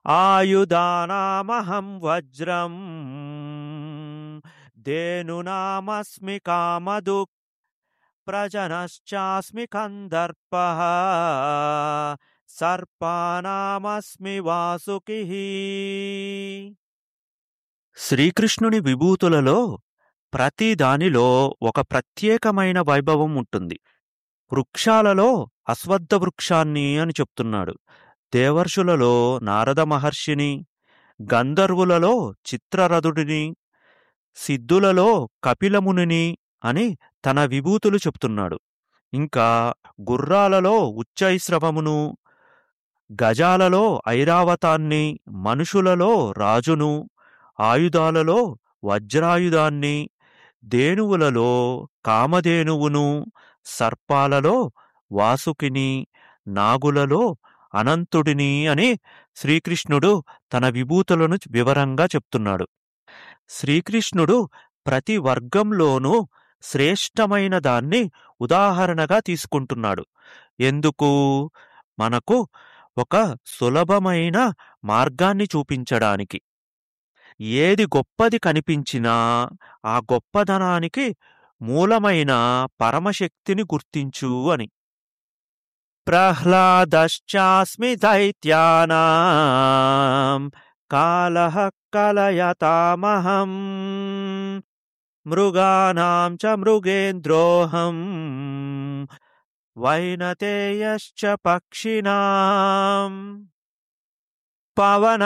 ఆయుధానామహం వజ్రం ధేనునామస్మి కామదుక్ ప్రజనశ్చాస్మి కందర్ప సర్పానామస్మి వాసుకి శ్రీకృష్ణుని విభూతులలో ప్రతి దానిలో ఒక ప్రత్యేకమైన వైభవం ఉంటుంది వృక్షాలలో అశ్వత్థ వృక్షాన్ని అని చెప్తున్నాడు దేవర్షులలో నారద మహర్షిని గంధర్వులలో చిత్రరథుడిని సిద్ధులలో కపిలమునిని అని తన విభూతులు చెప్తున్నాడు ఇంకా గుర్రాలలో ఉచ్చైశ్రవమును గజాలలో ఐరావతాన్ని మనుషులలో రాజును ఆయుధాలలో వజ్రాయుధాన్ని దేనువులలో కామధేనువును సర్పాలలో వాసుకిని నాగులలో అనంతుడిని అని శ్రీకృష్ణుడు తన విభూతులను వివరంగా చెప్తున్నాడు శ్రీకృష్ణుడు ప్రతి వర్గంలోనూ శ్రేష్టమైన దాన్ని ఉదాహరణగా తీసుకుంటున్నాడు ఎందుకు మనకు ఒక సులభమైన మార్గాన్ని చూపించడానికి ఏది గొప్పది కనిపించినా ఆ గొప్పదనానికి మూలమైన పరమశక్తిని గుర్తించు అని ప్రహ్లాదశ్చాస్మి దైత్యానాం కాలః కలయతామహం మృగానాం చ మృగేంద్రోహం వైనతేయశ్చ పక్షిణాం పవన